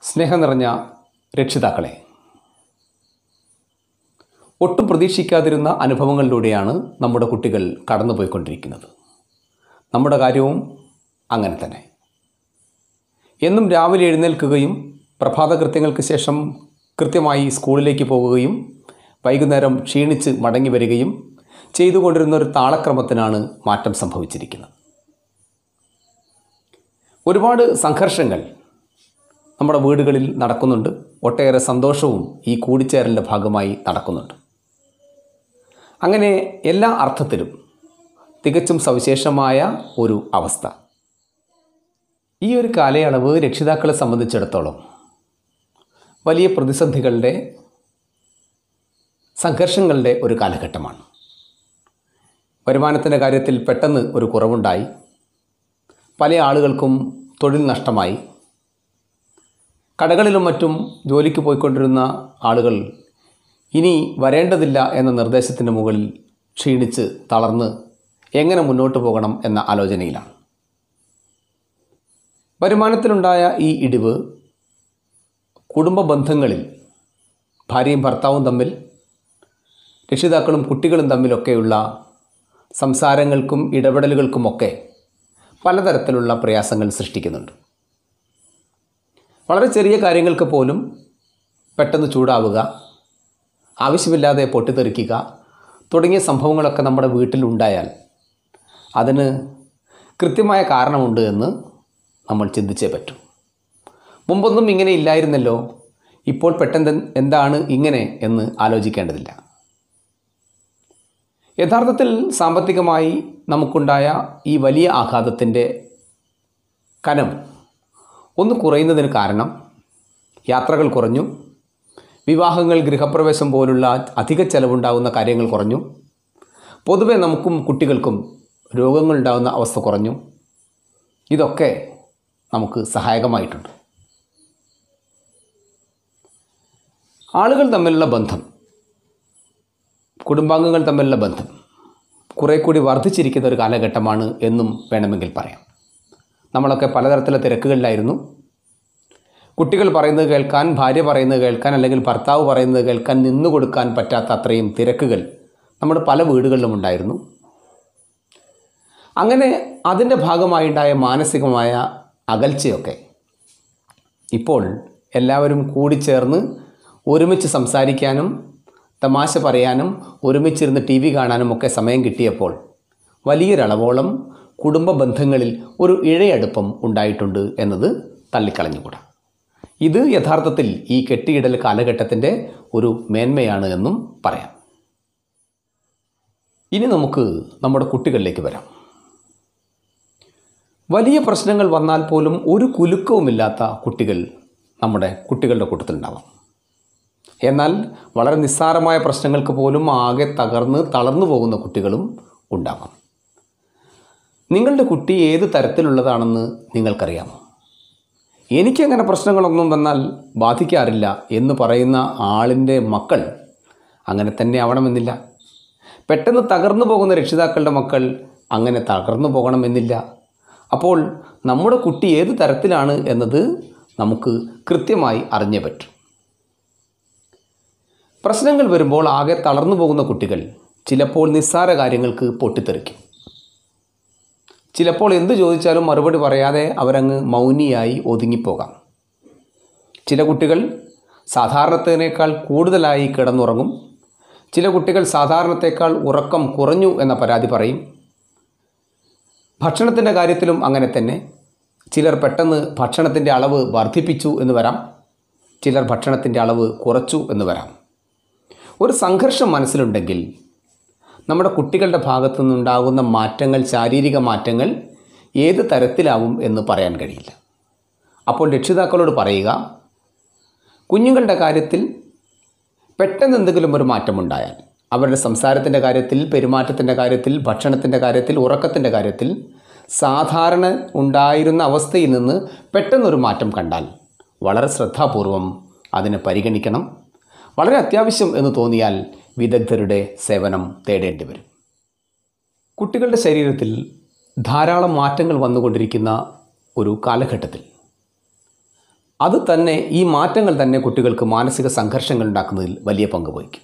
സ്നേഹം നിറഞ്ഞ രക്ഷിതാക്കളെ ഒട്ടും പ്രതീക്ഷിക്കാതിരുന്ന അനുഭവങ്ങളിലൂടെയാണ് നമ്മുടെ കുട്ടികൾ കടന്നുപോയിക്കൊണ്ടിരിക്കുന്നത് നമ്മുടെ കാര്യവും അങ്ങനെ തന്നെ എന്നും രാവിലെ എഴുന്നേൽക്കുകയും പ്രഭാത കൃത്യങ്ങൾക്ക് ശേഷം കൃത്യമായി സ്കൂളിലേക്ക് പോകുകയും വൈകുന്നേരം ക്ഷീണിച്ച് മടങ്ങി വരികയും ചെയ്തുകൊണ്ടിരുന്ന ഒരു താളക്രമത്തിനാണ് മാറ്റം സംഭവിച്ചിരിക്കുന്നത് ഒരുപാട് സംഘർഷങ്ങൾ നമ്മുടെ വീടുകളിൽ നടക്കുന്നുണ്ട് ഒട്ടേറെ സന്തോഷവും ഈ കൂടിച്ചേരലിൻ്റെ ഭാഗമായി നടക്കുന്നുണ്ട് അങ്ങനെ എല്ലാ അർത്ഥത്തിലും തികച്ചും സവിശേഷമായ ഒരു അവസ്ഥ ഈ ഒരു കാലയളവ് രക്ഷിതാക്കളെ സംബന്ധിച്ചിടത്തോളം വലിയ പ്രതിസന്ധികളുടെ സംഘർഷങ്ങളുടെ ഒരു കാലഘട്ടമാണ് വരുമാനത്തിൻ്റെ കാര്യത്തിൽ പെട്ടെന്ന് ഒരു കുറവുണ്ടായി പല ആളുകൾക്കും തൊഴിൽ നഷ്ടമായി കടകളിലും മറ്റും ജോലിക്ക് പോയിക്കൊണ്ടിരുന്ന ആളുകൾ ഇനി വരേണ്ടതില്ല എന്ന നിർദ്ദേശത്തിൻ്റെ മുകളിൽ ക്ഷീണിച്ച് തളർന്ന് എങ്ങനെ മുന്നോട്ട് പോകണം എന്ന ആലോചനയിലാണ് വരുമാനത്തിലുണ്ടായ ഈ ഇടിവ് കുടുംബ ബന്ധങ്ങളിൽ ഭാര്യയും ഭർത്താവും തമ്മിൽ രക്ഷിതാക്കളും കുട്ടികളും തമ്മിലൊക്കെയുള്ള സംസാരങ്ങൾക്കും ഇടപെടലുകൾക്കുമൊക്കെ പലതരത്തിലുള്ള പ്രയാസങ്ങൾ സൃഷ്ടിക്കുന്നുണ്ട് വളരെ ചെറിയ കാര്യങ്ങൾക്ക് പോലും പെട്ടെന്ന് ചൂടാവുക ആവശ്യമില്ലാതെ പൊട്ടിത്തെറിക്കുക തുടങ്ങിയ സംഭവങ്ങളൊക്കെ നമ്മുടെ വീട്ടിലുണ്ടായാൽ അതിന് കൃത്യമായ കാരണമുണ്ട് എന്ന് നമ്മൾ ചിന്തിച്ചേ പറ്റൂ മുമ്പൊന്നും ഇങ്ങനെ ഇല്ലായിരുന്നല്ലോ ഇപ്പോൾ പെട്ടെന്ന് എന്താണ് ഇങ്ങനെ എന്ന് ആലോചിക്കേണ്ടതില്ല യഥാർത്ഥത്തിൽ സാമ്പത്തികമായി നമുക്കുണ്ടായ ഈ വലിയ ആഘാതത്തിൻ്റെ കനം ഒന്ന് കുറയുന്നതിന് കാരണം യാത്രകൾ കുറഞ്ഞു വിവാഹങ്ങൾ ഗൃഹപ്രവേശം പോലുള്ള അധിക ചെലവുണ്ടാകുന്ന കാര്യങ്ങൾ കുറഞ്ഞു പൊതുവെ നമുക്കും കുട്ടികൾക്കും രോഗങ്ങളുണ്ടാകുന്ന അവസ്ഥ കുറഞ്ഞു ഇതൊക്കെ നമുക്ക് സഹായകമായിട്ടുണ്ട് ആളുകൾ തമ്മിലുള്ള ബന്ധം കുടുംബാംഗങ്ങൾ തമ്മിലുള്ള ബന്ധം കുറേ കൂടി വർദ്ധിച്ചിരിക്കുന്ന ഒരു കാലഘട്ടമാണ് എന്നും വേണമെങ്കിൽ പറയാം നമ്മളൊക്കെ പലതരത്തിലുള്ള തിരക്കുകളിലായിരുന്നു കുട്ടികൾ പറയുന്നത് കേൾക്കാൻ ഭാര്യ പറയുന്നത് കേൾക്കാൻ അല്ലെങ്കിൽ ഭർത്താവ് പറയുന്നത് കേൾക്കാൻ നിന്നു കൊടുക്കാൻ പറ്റാത്ത അത്രയും തിരക്കുകൾ നമ്മുടെ പല വീടുകളിലും ഉണ്ടായിരുന്നു അങ്ങനെ അതിൻ്റെ ഭാഗമായുണ്ടായ മാനസികമായ അകൽച്ചയൊക്കെ ഇപ്പോൾ എല്ലാവരും കൂടിച്ചേർന്ന് ഒരുമിച്ച് സംസാരിക്കാനും തമാശ പറയാനും ഒരുമിച്ചിരുന്ന് ടി വി കാണാനും ഒക്കെ സമയം കിട്ടിയപ്പോൾ വലിയൊരളവോളം കുടുംബ ബന്ധങ്ങളിൽ ഒരു ഇഴയടുപ്പം ഉണ്ടായിട്ടുണ്ട് എന്നത് തള്ളിക്കളഞ്ഞുകൂടാ ഇത് യഥാർത്ഥത്തിൽ ഈ കെട്ടിയിടൽ കാലഘട്ടത്തിൻ്റെ ഒരു മേന്മയാണ് എന്നും പറയാം ഇനി നമുക്ക് നമ്മുടെ കുട്ടികളിലേക്ക് വരാം വലിയ പ്രശ്നങ്ങൾ വന്നാൽ പോലും ഒരു കുലുക്കവുമില്ലാത്ത കുട്ടികൾ നമ്മുടെ കുട്ടികളുടെ കൂട്ടത്തിലുണ്ടാവാം എന്നാൽ വളരെ നിസ്സാരമായ പ്രശ്നങ്ങൾക്ക് പോലും ആകെ തകർന്ന് തളർന്നു പോകുന്ന കുട്ടികളും ഉണ്ടാവാം നിങ്ങളുടെ കുട്ടി ഏത് തരത്തിലുള്ളതാണെന്ന് നിങ്ങൾക്കറിയാമോ എനിക്കങ്ങനെ പ്രശ്നങ്ങളൊന്നും വന്നാൽ ബാധിക്കാറില്ല എന്ന് പറയുന്ന ആളിൻ്റെ മക്കൾ അങ്ങനെ തന്നെ ആവണമെന്നില്ല പെട്ടെന്ന് തകർന്നു പോകുന്ന രക്ഷിതാക്കളുടെ മക്കൾ അങ്ങനെ തകർന്നു പോകണമെന്നില്ല അപ്പോൾ നമ്മുടെ കുട്ടി ഏത് തരത്തിലാണ് എന്നത് നമുക്ക് കൃത്യമായി അറിഞ്ഞേ പറ്റും പ്രശ്നങ്ങൾ വരുമ്പോൾ ആകെ തളർന്നു പോകുന്ന കുട്ടികൾ ചിലപ്പോൾ നിസ്സാര കാര്യങ്ങൾക്ക് പൊട്ടിത്തെറിക്കും ചിലപ്പോൾ എന്തു ചോദിച്ചാലും മറുപടി പറയാതെ അവരങ്ങ് മൗനിയായി ഒതുങ്ങിപ്പോകാം ചില കുട്ടികൾ സാധാരണത്തിനേക്കാൾ കൂടുതലായി കിടന്നുറങ്ങും ചില കുട്ടികൾ സാധാരണത്തേക്കാൾ ഉറക്കം കുറഞ്ഞു എന്ന പരാതി പറയും ഭക്ഷണത്തിൻ്റെ കാര്യത്തിലും അങ്ങനെ തന്നെ ചിലർ പെട്ടെന്ന് ഭക്ഷണത്തിൻ്റെ അളവ് വർദ്ധിപ്പിച്ചു എന്ന് വരാം ചിലർ ഭക്ഷണത്തിൻ്റെ അളവ് കുറച്ചു എന്ന് വരാം ഒരു സംഘർഷം മനസ്സിലുണ്ടെങ്കിൽ നമ്മുടെ കുട്ടികളുടെ ഭാഗത്തു നിന്നുണ്ടാകുന്ന മാറ്റങ്ങൾ ശാരീരിക മാറ്റങ്ങൾ ഏത് തരത്തിലാവും എന്ന് പറയാൻ കഴിയില്ല അപ്പോൾ രക്ഷിതാക്കളോട് പറയുക കുഞ്ഞുങ്ങളുടെ കാര്യത്തിൽ പെട്ടെന്ന് എന്തെങ്കിലും ഒരു മാറ്റമുണ്ടായാൽ അവരുടെ സംസാരത്തിൻ്റെ കാര്യത്തിൽ പെരുമാറ്റത്തിൻ്റെ കാര്യത്തിൽ ഭക്ഷണത്തിൻ്റെ കാര്യത്തിൽ ഉറക്കത്തിൻ്റെ കാര്യത്തിൽ സാധാരണ ഉണ്ടായിരുന്ന അവസ്ഥയിൽ നിന്ന് പെട്ടെന്നൊരു മാറ്റം കണ്ടാൽ വളരെ ശ്രദ്ധാപൂർവം അതിനെ പരിഗണിക്കണം വളരെ അത്യാവശ്യം എന്ന് തോന്നിയാൽ വിദഗ്ധരുടെ സേവനം തേടേണ്ടി വരും കുട്ടികളുടെ ശരീരത്തിൽ ധാരാളം മാറ്റങ്ങൾ വന്നുകൊണ്ടിരിക്കുന്ന ഒരു കാലഘട്ടത്തിൽ അത് തന്നെ ഈ മാറ്റങ്ങൾ തന്നെ കുട്ടികൾക്ക് മാനസിക സംഘർഷങ്ങൾ ഉണ്ടാക്കുന്നതിൽ വലിയ പങ്ക് വഹിക്കും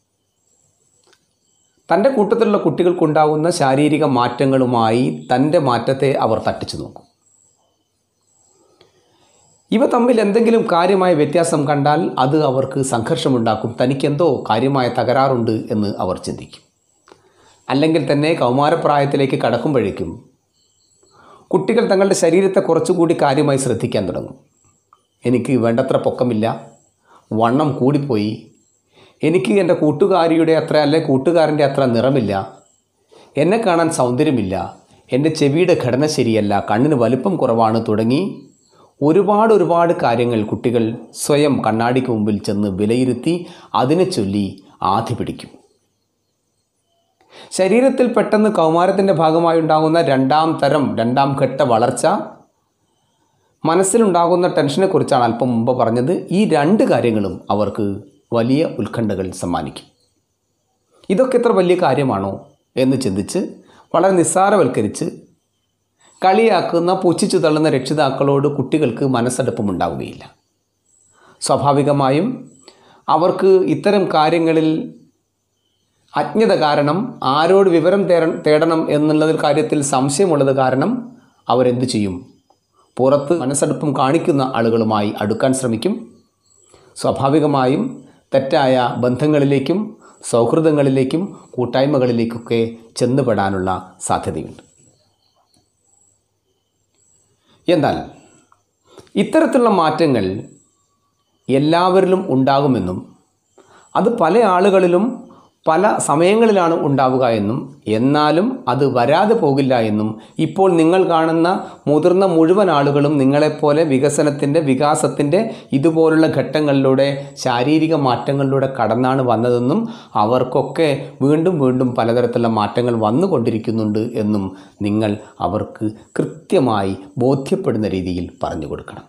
തൻ്റെ കൂട്ടത്തിലുള്ള കുട്ടികൾക്കുണ്ടാകുന്ന ശാരീരിക മാറ്റങ്ങളുമായി തൻ്റെ മാറ്റത്തെ അവർ തട്ടിച്ചു നോക്കും ഇവ തമ്മിൽ എന്തെങ്കിലും കാര്യമായ വ്യത്യാസം കണ്ടാൽ അത് അവർക്ക് സംഘർഷമുണ്ടാക്കും തനിക്കെന്തോ കാര്യമായ തകരാറുണ്ട് എന്ന് അവർ ചിന്തിക്കും അല്ലെങ്കിൽ തന്നെ കൗമാരപ്രായത്തിലേക്ക് കടക്കുമ്പോഴേക്കും കുട്ടികൾ തങ്ങളുടെ ശരീരത്തെ കുറച്ചുകൂടി കാര്യമായി ശ്രദ്ധിക്കാൻ തുടങ്ങും എനിക്ക് വേണ്ടത്ര പൊക്കമില്ല വണ്ണം കൂടിപ്പോയി എനിക്ക് എൻ്റെ കൂട്ടുകാരിയുടെ അത്ര അല്ലെ കൂട്ടുകാരൻ്റെ അത്ര നിറമില്ല എന്നെ കാണാൻ സൗന്ദര്യമില്ല എൻ്റെ ചെവിയുടെ ഘടന ശരിയല്ല കണ്ണിന് വലിപ്പം കുറവാണ് തുടങ്ങി ഒരുപാട് ഒരുപാട് കാര്യങ്ങൾ കുട്ടികൾ സ്വയം കണ്ണാടിക്ക് മുമ്പിൽ ചെന്ന് വിലയിരുത്തി അതിനെ ചൊല്ലി ആധി പിടിക്കും ശരീരത്തിൽ പെട്ടെന്ന് കൗമാരത്തിൻ്റെ ഭാഗമായി ഉണ്ടാകുന്ന രണ്ടാം തരം രണ്ടാം ഘട്ട വളർച്ച മനസ്സിലുണ്ടാകുന്ന ടെൻഷനെക്കുറിച്ചാണ് അല്പം മുമ്പ് പറഞ്ഞത് ഈ രണ്ട് കാര്യങ്ങളും അവർക്ക് വലിയ ഉത്കണ്ഠകൾ സമ്മാനിക്കും ഇതൊക്കെ എത്ര വലിയ കാര്യമാണോ എന്ന് ചിന്തിച്ച് വളരെ നിസ്സാരവൽക്കരിച്ച് കളിയാക്കുന്ന പുച്ഛിച്ചു തള്ളുന്ന രക്ഷിതാക്കളോട് കുട്ടികൾക്ക് മനസ്സടുപ്പമുണ്ടാവുകയില്ല സ്വാഭാവികമായും അവർക്ക് ഇത്തരം കാര്യങ്ങളിൽ അജ്ഞത കാരണം ആരോട് വിവരം തേട തേടണം എന്നുള്ളതിൽ കാര്യത്തിൽ സംശയമുള്ളത് കാരണം അവരെന്തു ചെയ്യും പുറത്ത് മനസ്സടുപ്പം കാണിക്കുന്ന ആളുകളുമായി അടുക്കാൻ ശ്രമിക്കും സ്വാഭാവികമായും തെറ്റായ ബന്ധങ്ങളിലേക്കും സൗഹൃദങ്ങളിലേക്കും കൂട്ടായ്മകളിലേക്കൊക്കെ ചെന്നുപെടാനുള്ള സാധ്യതയുണ്ട് എന്നാൽ ഇത്തരത്തിലുള്ള മാറ്റങ്ങൾ എല്ലാവരിലും ഉണ്ടാകുമെന്നും അത് പല ആളുകളിലും പല സമയങ്ങളിലാണ് ഉണ്ടാവുക എന്നും എന്നാലും അത് വരാതെ പോകില്ല എന്നും ഇപ്പോൾ നിങ്ങൾ കാണുന്ന മുതിർന്ന മുഴുവൻ ആളുകളും നിങ്ങളെപ്പോലെ വികസനത്തിൻ്റെ വികാസത്തിൻ്റെ ഇതുപോലുള്ള ഘട്ടങ്ങളിലൂടെ ശാരീരിക മാറ്റങ്ങളിലൂടെ കടന്നാണ് വന്നതെന്നും അവർക്കൊക്കെ വീണ്ടും വീണ്ടും പലതരത്തിലുള്ള മാറ്റങ്ങൾ വന്നുകൊണ്ടിരിക്കുന്നുണ്ട് എന്നും നിങ്ങൾ അവർക്ക് കൃത്യമായി ബോധ്യപ്പെടുന്ന രീതിയിൽ പറഞ്ഞു കൊടുക്കണം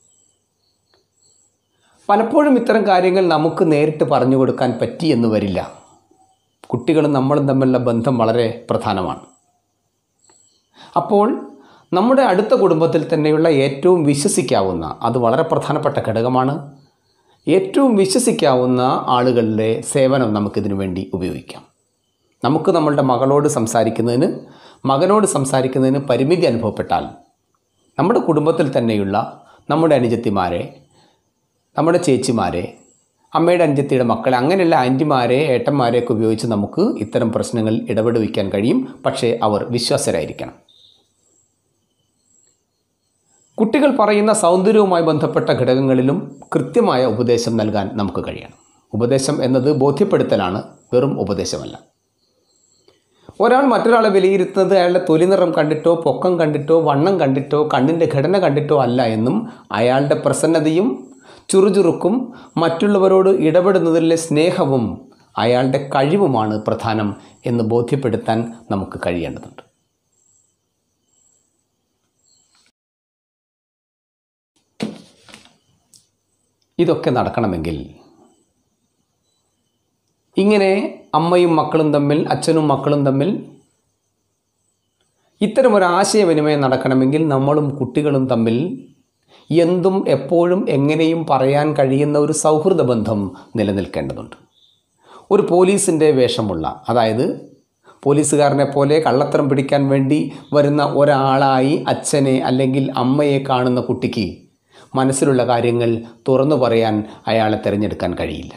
പലപ്പോഴും ഇത്തരം കാര്യങ്ങൾ നമുക്ക് നേരിട്ട് പറഞ്ഞു കൊടുക്കാൻ പറ്റിയെന്ന് വരില്ല കുട്ടികളും നമ്മളും തമ്മിലുള്ള ബന്ധം വളരെ പ്രധാനമാണ് അപ്പോൾ നമ്മുടെ അടുത്ത കുടുംബത്തിൽ തന്നെയുള്ള ഏറ്റവും വിശ്വസിക്കാവുന്ന അത് വളരെ പ്രധാനപ്പെട്ട ഘടകമാണ് ഏറ്റവും വിശ്വസിക്കാവുന്ന ആളുകളുടെ സേവനം നമുക്കിതിനു വേണ്ടി ഉപയോഗിക്കാം നമുക്ക് നമ്മളുടെ മകളോട് സംസാരിക്കുന്നതിന് മകനോട് സംസാരിക്കുന്നതിന് പരിമിതി അനുഭവപ്പെട്ടാൽ നമ്മുടെ കുടുംബത്തിൽ തന്നെയുള്ള നമ്മുടെ അനുജത്തിമാരെ നമ്മുടെ ചേച്ചിമാരെ അമ്മയുടെ അനുജത്തിയുടെ മക്കളെ അങ്ങനെയുള്ള ആൻറ്റിമാരെ ഏട്ടന്മാരെയൊക്കെ ഉപയോഗിച്ച് നമുക്ക് ഇത്തരം പ്രശ്നങ്ങളിൽ ഇടപെടുവിക്കാൻ കഴിയും പക്ഷേ അവർ വിശ്വാസരായിരിക്കണം കുട്ടികൾ പറയുന്ന സൗന്ദര്യവുമായി ബന്ധപ്പെട്ട ഘടകങ്ങളിലും കൃത്യമായ ഉപദേശം നൽകാൻ നമുക്ക് കഴിയണം ഉപദേശം എന്നത് ബോധ്യപ്പെടുത്തലാണ് വെറും ഉപദേശമല്ല ഒരാൾ മറ്റൊരാളെ വിലയിരുത്തുന്നത് അയാളുടെ തൊലി നിറം കണ്ടിട്ടോ പൊക്കം കണ്ടിട്ടോ വണ്ണം കണ്ടിട്ടോ കണ്ണിൻ്റെ ഘടന കണ്ടിട്ടോ അല്ല എന്നും അയാളുടെ പ്രസന്നതയും ചുറുചുറുക്കും മറ്റുള്ളവരോട് ഇടപെടുന്നതിലെ സ്നേഹവും അയാളുടെ കഴിവുമാണ് പ്രധാനം എന്ന് ബോധ്യപ്പെടുത്താൻ നമുക്ക് കഴിയേണ്ടതുണ്ട് ഇതൊക്കെ നടക്കണമെങ്കിൽ ഇങ്ങനെ അമ്മയും മക്കളും തമ്മിൽ അച്ഛനും മക്കളും തമ്മിൽ ഇത്തരം ഒരു ആശയവിനിമയം നടക്കണമെങ്കിൽ നമ്മളും കുട്ടികളും തമ്മിൽ എന്തും എപ്പോഴും എങ്ങനെയും പറയാൻ കഴിയുന്ന ഒരു സൗഹൃദ ബന്ധം നിലനിൽക്കേണ്ടതുണ്ട് ഒരു പോലീസിൻ്റെ വേഷമുള്ള അതായത് പോലീസുകാരനെ പോലെ കള്ളത്തരം പിടിക്കാൻ വേണ്ടി വരുന്ന ഒരാളായി അച്ഛനെ അല്ലെങ്കിൽ അമ്മയെ കാണുന്ന കുട്ടിക്ക് മനസ്സിലുള്ള കാര്യങ്ങൾ തുറന്നു പറയാൻ അയാളെ തിരഞ്ഞെടുക്കാൻ കഴിയില്ല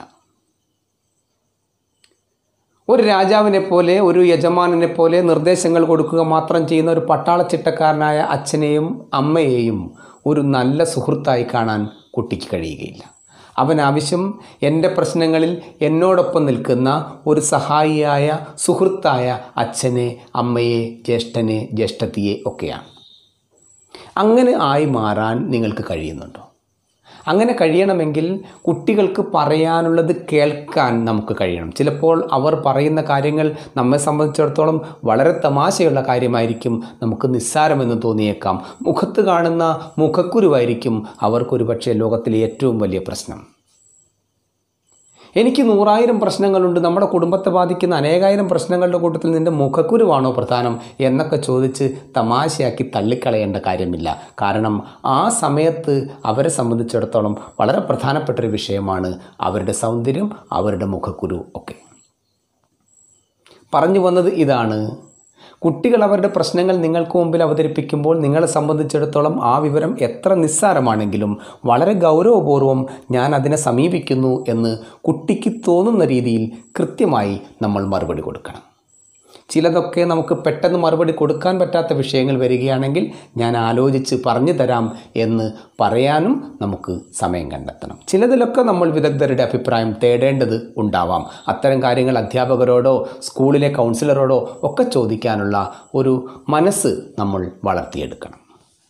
ഒരു രാജാവിനെ പോലെ ഒരു യജമാനനെ പോലെ നിർദ്ദേശങ്ങൾ കൊടുക്കുക മാത്രം ചെയ്യുന്ന ഒരു പട്ടാളച്ചിട്ടക്കാരനായ അച്ഛനെയും അമ്മയെയും ഒരു നല്ല സുഹൃത്തായി കാണാൻ കുട്ടിക്ക് കഴിയുകയില്ല അവൻ ആവശ്യം എൻ്റെ പ്രശ്നങ്ങളിൽ എന്നോടൊപ്പം നിൽക്കുന്ന ഒരു സഹായിയായ സുഹൃത്തായ അച്ഛനെ അമ്മയെ ജ്യേഷ്ഠനെ ജ്യേഷ്ഠത്തിയെ ഒക്കെയാണ് അങ്ങനെ ആയി മാറാൻ നിങ്ങൾക്ക് കഴിയുന്നുണ്ടോ അങ്ങനെ കഴിയണമെങ്കിൽ കുട്ടികൾക്ക് പറയാനുള്ളത് കേൾക്കാൻ നമുക്ക് കഴിയണം ചിലപ്പോൾ അവർ പറയുന്ന കാര്യങ്ങൾ നമ്മെ സംബന്ധിച്ചിടത്തോളം വളരെ തമാശയുള്ള കാര്യമായിരിക്കും നമുക്ക് നിസ്സാരമെന്ന് തോന്നിയേക്കാം മുഖത്ത് കാണുന്ന മുഖക്കുരുവായിരിക്കും അവർക്കൊരു പക്ഷേ ലോകത്തിലെ ഏറ്റവും വലിയ പ്രശ്നം എനിക്ക് നൂറായിരം പ്രശ്നങ്ങളുണ്ട് നമ്മുടെ കുടുംബത്തെ ബാധിക്കുന്ന അനേകായിരം പ്രശ്നങ്ങളുടെ കൂട്ടത്തിൽ നിൻ്റെ മുഖക്കുരുവാണോ പ്രധാനം എന്നൊക്കെ ചോദിച്ച് തമാശയാക്കി തള്ളിക്കളയേണ്ട കാര്യമില്ല കാരണം ആ സമയത്ത് അവരെ സംബന്ധിച്ചിടത്തോളം വളരെ പ്രധാനപ്പെട്ടൊരു വിഷയമാണ് അവരുടെ സൗന്ദര്യം അവരുടെ മുഖക്കുരു ഒക്കെ പറഞ്ഞു വന്നത് ഇതാണ് കുട്ടികൾ അവരുടെ പ്രശ്നങ്ങൾ നിങ്ങൾക്ക് മുമ്പിൽ അവതരിപ്പിക്കുമ്പോൾ നിങ്ങളെ സംബന്ധിച്ചിടത്തോളം ആ വിവരം എത്ര നിസ്സാരമാണെങ്കിലും വളരെ ഗൗരവപൂർവ്വം ഞാൻ അതിനെ സമീപിക്കുന്നു എന്ന് കുട്ടിക്ക് തോന്നുന്ന രീതിയിൽ കൃത്യമായി നമ്മൾ മറുപടി കൊടുക്കണം ചിലതൊക്കെ നമുക്ക് പെട്ടെന്ന് മറുപടി കൊടുക്കാൻ പറ്റാത്ത വിഷയങ്ങൾ വരികയാണെങ്കിൽ ഞാൻ ആലോചിച്ച് പറഞ്ഞു തരാം എന്ന് പറയാനും നമുക്ക് സമയം കണ്ടെത്തണം ചിലതിലൊക്കെ നമ്മൾ വിദഗ്ധരുടെ അഭിപ്രായം തേടേണ്ടത് ഉണ്ടാവാം അത്തരം കാര്യങ്ങൾ അധ്യാപകരോടോ സ്കൂളിലെ കൗൺസിലറോടോ ഒക്കെ ചോദിക്കാനുള്ള ഒരു മനസ്സ് നമ്മൾ വളർത്തിയെടുക്കണം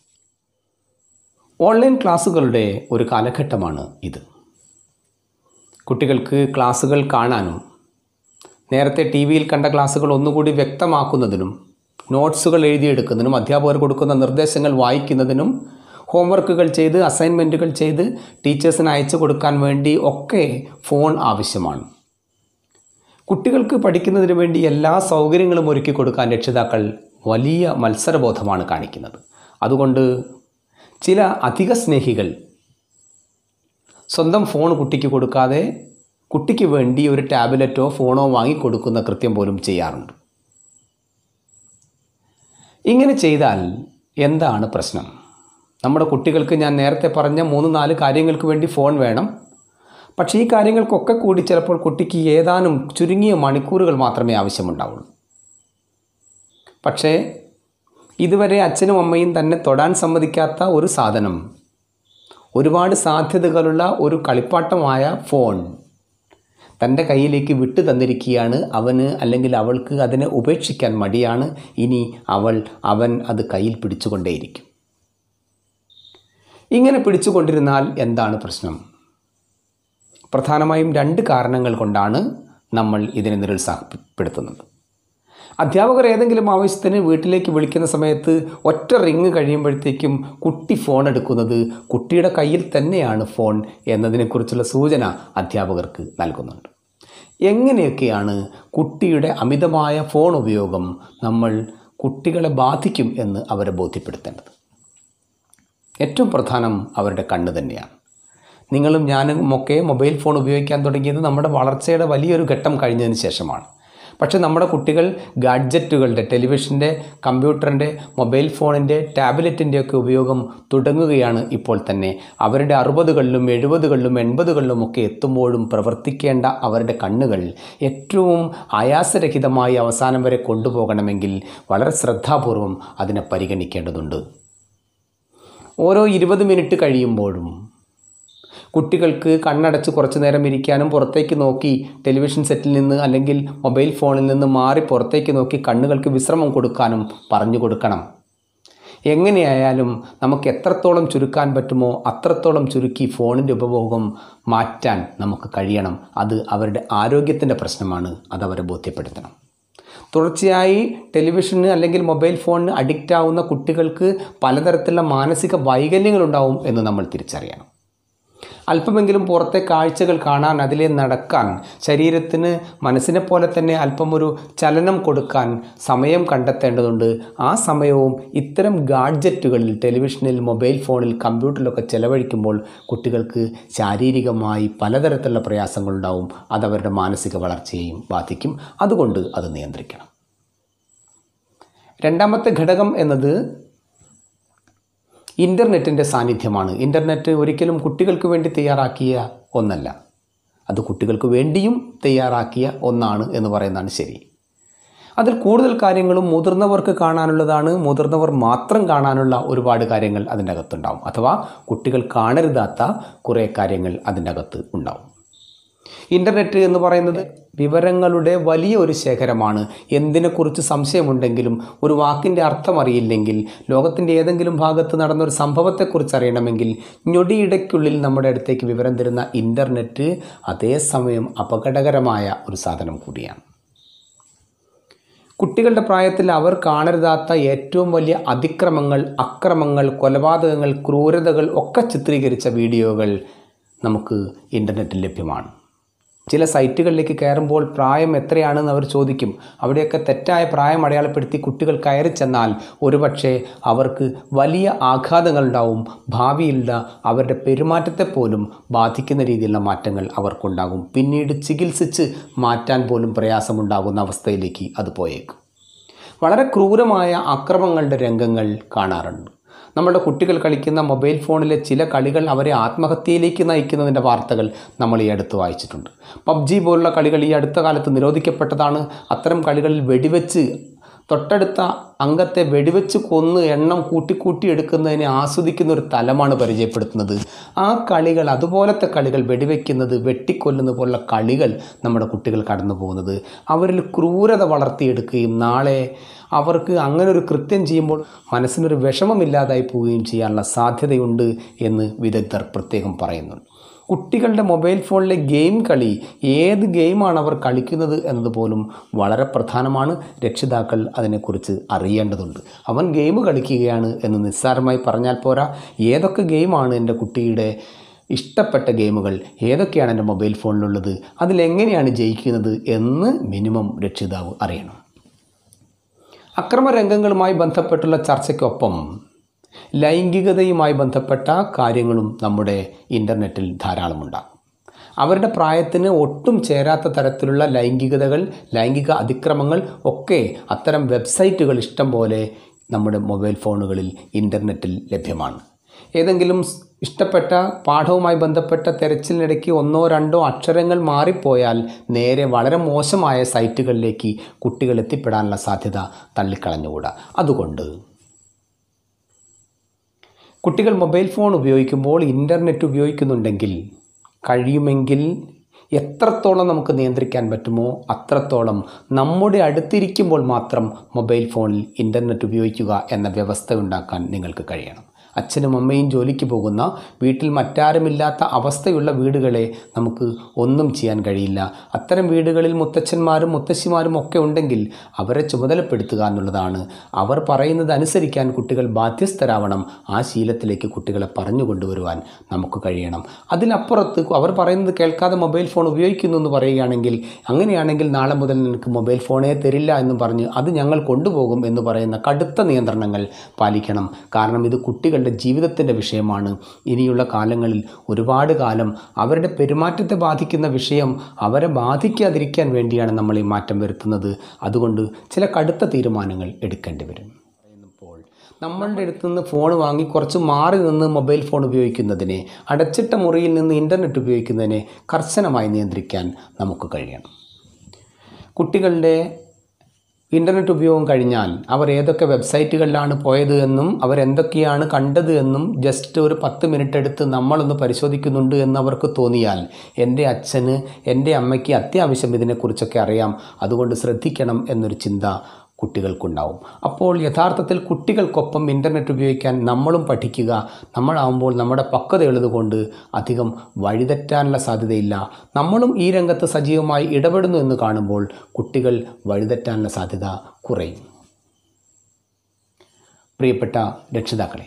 ഓൺലൈൻ ക്ലാസ്സുകളുടെ ഒരു കാലഘട്ടമാണ് ഇത് കുട്ടികൾക്ക് ക്ലാസ്സുകൾ കാണാനും നേരത്തെ ടി വിയിൽ കണ്ട ക്ലാസ്സുകൾ ഒന്നുകൂടി വ്യക്തമാക്കുന്നതിനും നോട്ട്സുകൾ എഴുതിയെടുക്കുന്നതിനും അധ്യാപകർ കൊടുക്കുന്ന നിർദ്ദേശങ്ങൾ വായിക്കുന്നതിനും ഹോംവർക്കുകൾ ചെയ്ത് അസൈൻമെൻറ്റുകൾ ചെയ്ത് ടീച്ചേഴ്സിന് അയച്ചു കൊടുക്കാൻ വേണ്ടി ഒക്കെ ഫോൺ ആവശ്യമാണ് കുട്ടികൾക്ക് പഠിക്കുന്നതിന് വേണ്ടി എല്ലാ സൗകര്യങ്ങളും ഒരുക്കി കൊടുക്കാൻ രക്ഷിതാക്കൾ വലിയ മത്സരബോധമാണ് കാണിക്കുന്നത് അതുകൊണ്ട് ചില അധിക സ്നേഹികൾ സ്വന്തം ഫോൺ കുട്ടിക്ക് കൊടുക്കാതെ കുട്ടിക്ക് വേണ്ടി ഒരു ടാബ്ലറ്റോ ഫോണോ വാങ്ങിക്കൊടുക്കുന്ന കൃത്യം പോലും ചെയ്യാറുണ്ട് ഇങ്ങനെ ചെയ്താൽ എന്താണ് പ്രശ്നം നമ്മുടെ കുട്ടികൾക്ക് ഞാൻ നേരത്തെ പറഞ്ഞ മൂന്ന് നാല് കാര്യങ്ങൾക്ക് വേണ്ടി ഫോൺ വേണം പക്ഷേ ഈ കാര്യങ്ങൾക്കൊക്കെ കൂടി ചിലപ്പോൾ കുട്ടിക്ക് ഏതാനും ചുരുങ്ങിയ മണിക്കൂറുകൾ മാത്രമേ ആവശ്യമുണ്ടാവുള്ളൂ പക്ഷേ ഇതുവരെ അച്ഛനും അമ്മയും തന്നെ തൊടാൻ സമ്മതിക്കാത്ത ഒരു സാധനം ഒരുപാട് സാധ്യതകളുള്ള ഒരു കളിപ്പാട്ടമായ ഫോൺ തൻ്റെ കയ്യിലേക്ക് വിട്ടു തന്നിരിക്കുകയാണ് അവന് അല്ലെങ്കിൽ അവൾക്ക് അതിനെ ഉപേക്ഷിക്കാൻ മടിയാണ് ഇനി അവൾ അവൻ അത് കയ്യിൽ പിടിച്ചുകൊണ്ടേയിരിക്കും ഇങ്ങനെ പിടിച്ചുകൊണ്ടിരുന്നാൽ എന്താണ് പ്രശ്നം പ്രധാനമായും രണ്ട് കാരണങ്ങൾ കൊണ്ടാണ് നമ്മൾ ഇതിനെ നിരുത്സാഹപ്പെടുത്തുന്നത് അധ്യാപകർ ഏതെങ്കിലും ആവശ്യത്തിന് വീട്ടിലേക്ക് വിളിക്കുന്ന സമയത്ത് ഒറ്റ റിങ് കഴിയുമ്പോഴത്തേക്കും കുട്ടി ഫോൺ എടുക്കുന്നത് കുട്ടിയുടെ കയ്യിൽ തന്നെയാണ് ഫോൺ എന്നതിനെക്കുറിച്ചുള്ള സൂചന അധ്യാപകർക്ക് നൽകുന്നുണ്ട് എങ്ങനെയൊക്കെയാണ് കുട്ടിയുടെ അമിതമായ ഫോൺ ഉപയോഗം നമ്മൾ കുട്ടികളെ ബാധിക്കും എന്ന് അവരെ ബോധ്യപ്പെടുത്തേണ്ടത് ഏറ്റവും പ്രധാനം അവരുടെ കണ്ണ് തന്നെയാണ് നിങ്ങളും ഞാനും ഒക്കെ മൊബൈൽ ഫോൺ ഉപയോഗിക്കാൻ തുടങ്ങിയത് നമ്മുടെ വളർച്ചയുടെ വലിയൊരു ഘട്ടം കഴിഞ്ഞതിന് ശേഷമാണ് പക്ഷേ നമ്മുടെ കുട്ടികൾ ഗാഡ്ജറ്റുകളുടെ ടെലിവിഷൻ്റെ കമ്പ്യൂട്ടറിൻ്റെ മൊബൈൽ ഫോണിൻ്റെ ടാബ്ലറ്റിൻ്റെ ഒക്കെ ഉപയോഗം തുടങ്ങുകയാണ് ഇപ്പോൾ തന്നെ അവരുടെ അറുപതുകളിലും എഴുപതുകളിലും എൺപതുകളിലും ഒക്കെ എത്തുമ്പോഴും പ്രവർത്തിക്കേണ്ട അവരുടെ കണ്ണുകൾ ഏറ്റവും ആയാസരഹിതമായി അവസാനം വരെ കൊണ്ടുപോകണമെങ്കിൽ വളരെ ശ്രദ്ധാപൂർവം അതിനെ പരിഗണിക്കേണ്ടതുണ്ട് ഓരോ ഇരുപത് മിനിറ്റ് കഴിയുമ്പോഴും കുട്ടികൾക്ക് കണ്ണടച്ച് കുറച്ച് നേരം ഇരിക്കാനും പുറത്തേക്ക് നോക്കി ടെലിവിഷൻ സെറ്റിൽ നിന്ന് അല്ലെങ്കിൽ മൊബൈൽ ഫോണിൽ നിന്ന് മാറി പുറത്തേക്ക് നോക്കി കണ്ണുകൾക്ക് വിശ്രമം കൊടുക്കാനും പറഞ്ഞു കൊടുക്കണം എങ്ങനെയായാലും നമുക്ക് എത്രത്തോളം ചുരുക്കാൻ പറ്റുമോ അത്രത്തോളം ചുരുക്കി ഫോണിൻ്റെ ഉപഭോഗം മാറ്റാൻ നമുക്ക് കഴിയണം അത് അവരുടെ ആരോഗ്യത്തിൻ്റെ പ്രശ്നമാണ് അത് അവരെ ബോധ്യപ്പെടുത്തണം തുടർച്ചയായി ടെലിവിഷന് അല്ലെങ്കിൽ മൊബൈൽ ഫോണിന് അഡിക്റ്റ് ആവുന്ന കുട്ടികൾക്ക് പലതരത്തിലുള്ള മാനസിക വൈകല്യങ്ങളുണ്ടാവും എന്ന് നമ്മൾ തിരിച്ചറിയണം അല്പമെങ്കിലും പുറത്തെ കാഴ്ചകൾ കാണാൻ അതിലെ നടക്കാൻ ശരീരത്തിന് മനസ്സിനെ പോലെ തന്നെ അല്പം ഒരു ചലനം കൊടുക്കാൻ സമയം കണ്ടെത്തേണ്ടതുണ്ട് ആ സമയവും ഇത്തരം ഗാഡ്ജറ്റുകളിൽ ടെലിവിഷനിൽ മൊബൈൽ ഫോണിൽ കമ്പ്യൂട്ടറിലൊക്കെ ചെലവഴിക്കുമ്പോൾ കുട്ടികൾക്ക് ശാരീരികമായി പലതരത്തിലുള്ള പ്രയാസങ്ങളുണ്ടാവും അതവരുടെ മാനസിക വളർച്ചയെയും ബാധിക്കും അതുകൊണ്ട് അത് നിയന്ത്രിക്കണം രണ്ടാമത്തെ ഘടകം എന്നത് ഇൻ്റർനെറ്റിൻ്റെ സാന്നിധ്യമാണ് ഇൻ്റർനെറ്റ് ഒരിക്കലും കുട്ടികൾക്ക് വേണ്ടി തയ്യാറാക്കിയ ഒന്നല്ല അത് കുട്ടികൾക്ക് വേണ്ടിയും തയ്യാറാക്കിയ ഒന്നാണ് എന്ന് പറയുന്നതാണ് ശരി അതിൽ കൂടുതൽ കാര്യങ്ങളും മുതിർന്നവർക്ക് കാണാനുള്ളതാണ് മുതിർന്നവർ മാത്രം കാണാനുള്ള ഒരുപാട് കാര്യങ്ങൾ അതിൻ്റെ അകത്തുണ്ടാവും അഥവാ കുട്ടികൾ കാണരുതാത്ത കുറേ കാര്യങ്ങൾ അതിൻ്റെ അകത്ത് ഉണ്ടാവും ഇൻ്റർനെറ്റ് എന്ന് പറയുന്നത് വിവരങ്ങളുടെ വലിയ ഒരു ശേഖരമാണ് എന്തിനെക്കുറിച്ച് സംശയമുണ്ടെങ്കിലും ഒരു വാക്കിൻ്റെ അർത്ഥം അറിയില്ലെങ്കിൽ ലോകത്തിൻ്റെ ഏതെങ്കിലും ഭാഗത്ത് നടന്ന ഒരു സംഭവത്തെക്കുറിച്ച് അറിയണമെങ്കിൽ ഞൊടിയിടയ്ക്കുള്ളിൽ നമ്മുടെ അടുത്തേക്ക് വിവരം തരുന്ന ഇൻ്റർനെറ്റ് അതേസമയം അപകടകരമായ ഒരു സാധനം കൂടിയാണ് കുട്ടികളുടെ പ്രായത്തിൽ അവർ കാണരുതാത്ത ഏറ്റവും വലിയ അതിക്രമങ്ങൾ അക്രമങ്ങൾ കൊലപാതകങ്ങൾ ക്രൂരതകൾ ഒക്കെ ചിത്രീകരിച്ച വീഡിയോകൾ നമുക്ക് ഇൻ്റർനെറ്റിൽ ലഭ്യമാണ് ചില സൈറ്റുകളിലേക്ക് കയറുമ്പോൾ പ്രായം എത്രയാണെന്ന് അവർ ചോദിക്കും അവിടെയൊക്കെ തെറ്റായ പ്രായം അടയാളപ്പെടുത്തി കുട്ടികൾ കയറി ചെന്നാൽ ഒരുപക്ഷെ അവർക്ക് വലിയ ആഘാതങ്ങളുണ്ടാവും ഭാവിയിലുള്ള അവരുടെ പെരുമാറ്റത്തെ പോലും ബാധിക്കുന്ന രീതിയിലുള്ള മാറ്റങ്ങൾ അവർക്കുണ്ടാകും പിന്നീട് ചികിത്സിച്ച് മാറ്റാൻ പോലും പ്രയാസമുണ്ടാകുന്ന അവസ്ഥയിലേക്ക് അത് പോയേക്കും വളരെ ക്രൂരമായ അക്രമങ്ങളുടെ രംഗങ്ങൾ കാണാറുണ്ട് നമ്മുടെ കുട്ടികൾ കളിക്കുന്ന മൊബൈൽ ഫോണിലെ ചില കളികൾ അവരെ ആത്മഹത്യയിലേക്ക് നയിക്കുന്നതിൻ്റെ വാർത്തകൾ നമ്മൾ ഈ അടുത്ത് വായിച്ചിട്ടുണ്ട് പബ്ജി പോലുള്ള കളികൾ ഈ അടുത്ത കാലത്ത് നിരോധിക്കപ്പെട്ടതാണ് അത്തരം കളികളിൽ വെടിവെച്ച് തൊട്ടടുത്ത അംഗത്തെ വെടിവെച്ച് കൊന്ന് എണ്ണം കൂട്ടിക്കൂട്ടി എടുക്കുന്നതിനെ ആസ്വദിക്കുന്ന ഒരു തലമാണ് പരിചയപ്പെടുത്തുന്നത് ആ കളികൾ അതുപോലത്തെ കളികൾ വെടിവെക്കുന്നത് വെട്ടിക്കൊല്ലുന്ന പോലുള്ള കളികൾ നമ്മുടെ കുട്ടികൾ കടന്നു പോകുന്നത് അവരിൽ ക്രൂരത വളർത്തിയെടുക്കുകയും നാളെ അവർക്ക് അങ്ങനെ ഒരു കൃത്യം ചെയ്യുമ്പോൾ മനസ്സിനൊരു വിഷമമില്ലാതായി പോവുകയും ചെയ്യാനുള്ള സാധ്യതയുണ്ട് എന്ന് വിദഗ്ധർ പ്രത്യേകം പറയുന്നുണ്ട് കുട്ടികളുടെ മൊബൈൽ ഫോണിലെ ഗെയിം കളി ഏത് ഗെയിമാണ് അവർ കളിക്കുന്നത് എന്നതുപോലും വളരെ പ്രധാനമാണ് രക്ഷിതാക്കൾ അതിനെക്കുറിച്ച് അറിയേണ്ടതുണ്ട് അവൻ ഗെയിം കളിക്കുകയാണ് എന്ന് നിസ്സാരമായി പറഞ്ഞാൽ പോരാ ഏതൊക്കെ ഗെയിമാണ് എൻ്റെ കുട്ടിയുടെ ഇഷ്ടപ്പെട്ട ഗെയിമുകൾ ഏതൊക്കെയാണ് എൻ്റെ മൊബൈൽ ഫോണിലുള്ളത് അതിലെങ്ങനെയാണ് ജയിക്കുന്നത് എന്ന് മിനിമം രക്ഷിതാവ് അറിയണം അക്രമരംഗങ്ങളുമായി ബന്ധപ്പെട്ടുള്ള ചർച്ചയ്ക്കൊപ്പം ലൈംഗികതയുമായി ബന്ധപ്പെട്ട കാര്യങ്ങളും നമ്മുടെ ഇൻ്റർനെറ്റിൽ ധാരാളമുണ്ടാകും അവരുടെ പ്രായത്തിന് ഒട്ടും ചേരാത്ത തരത്തിലുള്ള ലൈംഗികതകൾ ലൈംഗിക അതിക്രമങ്ങൾ ഒക്കെ അത്തരം വെബ്സൈറ്റുകൾ ഇഷ്ടം പോലെ നമ്മുടെ മൊബൈൽ ഫോണുകളിൽ ഇൻ്റർനെറ്റിൽ ലഭ്യമാണ് ഏതെങ്കിലും സ് ഇഷ്ടപ്പെട്ട പാഠവുമായി ബന്ധപ്പെട്ട തെരച്ചിലിനിടയ്ക്ക് ഒന്നോ രണ്ടോ അക്ഷരങ്ങൾ മാറിപ്പോയാൽ നേരെ വളരെ മോശമായ സൈറ്റുകളിലേക്ക് കുട്ടികൾ എത്തിപ്പെടാനുള്ള സാധ്യത തള്ളിക്കളഞ്ഞുകൂടാ അതുകൊണ്ട് കുട്ടികൾ മൊബൈൽ ഫോൺ ഉപയോഗിക്കുമ്പോൾ ഇൻ്റർനെറ്റ് ഉപയോഗിക്കുന്നുണ്ടെങ്കിൽ കഴിയുമെങ്കിൽ എത്രത്തോളം നമുക്ക് നിയന്ത്രിക്കാൻ പറ്റുമോ അത്രത്തോളം നമ്മുടെ അടുത്തിരിക്കുമ്പോൾ മാത്രം മൊബൈൽ ഫോണിൽ ഇൻ്റർനെറ്റ് ഉപയോഗിക്കുക എന്ന വ്യവസ്ഥ ഉണ്ടാക്കാൻ നിങ്ങൾക്ക് കഴിയണം അച്ഛനും അമ്മയും ജോലിക്ക് പോകുന്ന വീട്ടിൽ മറ്റാരുമില്ലാത്ത അവസ്ഥയുള്ള വീടുകളെ നമുക്ക് ഒന്നും ചെയ്യാൻ കഴിയില്ല അത്തരം വീടുകളിൽ മുത്തച്ഛന്മാരും മുത്തശ്ശിമാരും ഒക്കെ ഉണ്ടെങ്കിൽ അവരെ ചുമതലപ്പെടുത്തുക എന്നുള്ളതാണ് അവർ പറയുന്നത് അനുസരിക്കാൻ കുട്ടികൾ ബാധ്യസ്ഥരാവണം ആ ശീലത്തിലേക്ക് കുട്ടികളെ പറഞ്ഞു കൊണ്ടുവരുവാൻ നമുക്ക് കഴിയണം അതിനപ്പുറത്ത് അവർ പറയുന്നത് കേൾക്കാതെ മൊബൈൽ ഫോൺ ഉപയോഗിക്കുന്നു എന്ന് പറയുകയാണെങ്കിൽ അങ്ങനെയാണെങ്കിൽ നാളെ മുതൽ നിനക്ക് മൊബൈൽ ഫോണേ തരില്ല എന്ന് പറഞ്ഞ് അത് ഞങ്ങൾ കൊണ്ടുപോകും എന്ന് പറയുന്ന കടുത്ത നിയന്ത്രണങ്ങൾ പാലിക്കണം കാരണം ഇത് കുട്ടികളുടെ ജീവിതത്തിൻ്റെ വിഷയമാണ് ഇനിയുള്ള കാലങ്ങളിൽ ഒരുപാട് കാലം അവരുടെ പെരുമാറ്റത്തെ ബാധിക്കുന്ന വിഷയം അവരെ ബാധിക്കാതിരിക്കാൻ വേണ്ടിയാണ് നമ്മൾ ഈ മാറ്റം വരുത്തുന്നത് അതുകൊണ്ട് ചില കടുത്ത തീരുമാനങ്ങൾ എടുക്കേണ്ടി വരും പറയുന്നപ്പോൾ നമ്മളുടെ അടുത്ത് നിന്ന് ഫോൺ വാങ്ങി കുറച്ച് മാറി നിന്ന് മൊബൈൽ ഫോൺ ഉപയോഗിക്കുന്നതിനെ അടച്ചിട്ട മുറിയിൽ നിന്ന് ഇൻ്റർനെറ്റ് ഉപയോഗിക്കുന്നതിനെ കർശനമായി നിയന്ത്രിക്കാൻ നമുക്ക് കഴിയണം കുട്ടികളുടെ ഇൻ്റർനെറ്റ് ഉപയോഗം കഴിഞ്ഞാൽ അവർ ഏതൊക്കെ വെബ്സൈറ്റുകളിലാണ് പോയത് എന്നും അവരെന്തൊക്കെയാണ് കണ്ടത് എന്നും ജസ്റ്റ് ഒരു പത്ത് മിനിറ്റ് എടുത്ത് നമ്മളൊന്ന് പരിശോധിക്കുന്നുണ്ട് എന്ന് അവർക്ക് തോന്നിയാൽ എൻ്റെ അച്ഛന് എൻ്റെ അമ്മയ്ക്ക് അത്യാവശ്യം ഇതിനെക്കുറിച്ചൊക്കെ അറിയാം അതുകൊണ്ട് ശ്രദ്ധിക്കണം എന്നൊരു ചിന്ത കുട്ടികൾക്കുണ്ടാവും അപ്പോൾ യഥാർത്ഥത്തിൽ കുട്ടികൾക്കൊപ്പം ഇൻ്റർനെറ്റ് ഉപയോഗിക്കാൻ നമ്മളും പഠിക്കുക നമ്മളാവുമ്പോൾ നമ്മുടെ പക്വതയുള്ളതുകൊണ്ട് അധികം വഴിതെറ്റാനുള്ള സാധ്യതയില്ല നമ്മളും ഈ രംഗത്ത് സജീവമായി ഇടപെടുന്നു എന്ന് കാണുമ്പോൾ കുട്ടികൾ വഴിതെറ്റാനുള്ള സാധ്യത കുറയും പ്രിയപ്പെട്ട രക്ഷിതാക്കളെ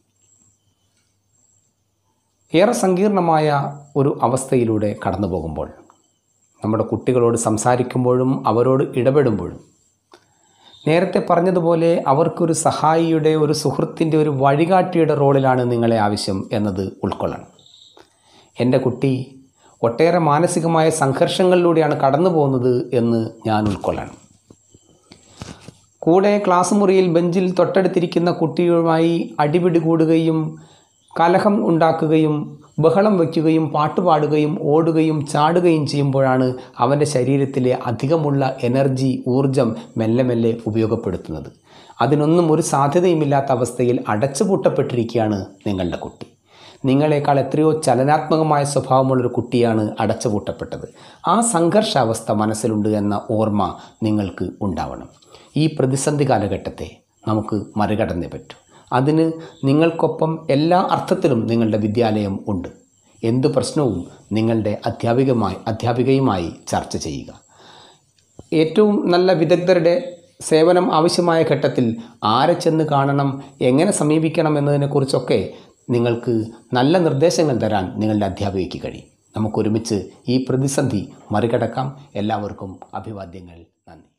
ഏറെ സങ്കീർണമായ ഒരു അവസ്ഥയിലൂടെ കടന്നു പോകുമ്പോൾ നമ്മുടെ കുട്ടികളോട് സംസാരിക്കുമ്പോഴും അവരോട് ഇടപെടുമ്പോഴും നേരത്തെ പറഞ്ഞതുപോലെ അവർക്കൊരു സഹായിയുടെ ഒരു സുഹൃത്തിൻ്റെ ഒരു വഴികാട്ടിയുടെ റോളിലാണ് നിങ്ങളെ ആവശ്യം എന്നത് ഉൾക്കൊള്ളണം എൻ്റെ കുട്ടി ഒട്ടേറെ മാനസികമായ സംഘർഷങ്ങളിലൂടെയാണ് കടന്നു പോകുന്നത് എന്ന് ഞാൻ ഉൾക്കൊള്ളണം കൂടെ ക്ലാസ് മുറിയിൽ ബെഞ്ചിൽ തൊട്ടടുത്തിരിക്കുന്ന കുട്ടിയുമായി അടിപിടി കൂടുകയും കലഹം ഉണ്ടാക്കുകയും ബഹളം വയ്ക്കുകയും പാട്ടുപാടുകയും ഓടുകയും ചാടുകയും ചെയ്യുമ്പോഴാണ് അവൻ്റെ ശരീരത്തിലെ അധികമുള്ള എനർജി ഊർജം മെല്ലെ മെല്ലെ ഉപയോഗപ്പെടുത്തുന്നത് അതിനൊന്നും ഒരു സാധ്യതയുമില്ലാത്ത അവസ്ഥയിൽ അടച്ചുപൂട്ടപ്പെട്ടിരിക്കുകയാണ് നിങ്ങളുടെ കുട്ടി നിങ്ങളെക്കാൾ എത്രയോ ചലനാത്മകമായ സ്വഭാവമുള്ളൊരു കുട്ടിയാണ് അടച്ചുപൂട്ടപ്പെട്ടത് ആ സംഘർഷാവസ്ഥ മനസ്സിലുണ്ട് എന്ന ഓർമ്മ നിങ്ങൾക്ക് ഉണ്ടാവണം ഈ പ്രതിസന്ധി കാലഘട്ടത്തെ നമുക്ക് മറികടന്നേ പറ്റൂ അതിന് നിങ്ങൾക്കൊപ്പം എല്ലാ അർത്ഥത്തിലും നിങ്ങളുടെ വിദ്യാലയം ഉണ്ട് എന്തു പ്രശ്നവും നിങ്ങളുടെ അധ്യാപികമായി അധ്യാപികയുമായി ചർച്ച ചെയ്യുക ഏറ്റവും നല്ല വിദഗ്ധരുടെ സേവനം ആവശ്യമായ ഘട്ടത്തിൽ ആരെ ചെന്ന് കാണണം എങ്ങനെ സമീപിക്കണം എന്നതിനെക്കുറിച്ചൊക്കെ നിങ്ങൾക്ക് നല്ല നിർദ്ദേശങ്ങൾ തരാൻ നിങ്ങളുടെ അധ്യാപികയ്ക്ക് കഴിയും നമുക്കൊരുമിച്ച് ഈ പ്രതിസന്ധി മറികടക്കാം എല്ലാവർക്കും അഭിവാദ്യങ്ങൾ നന്ദി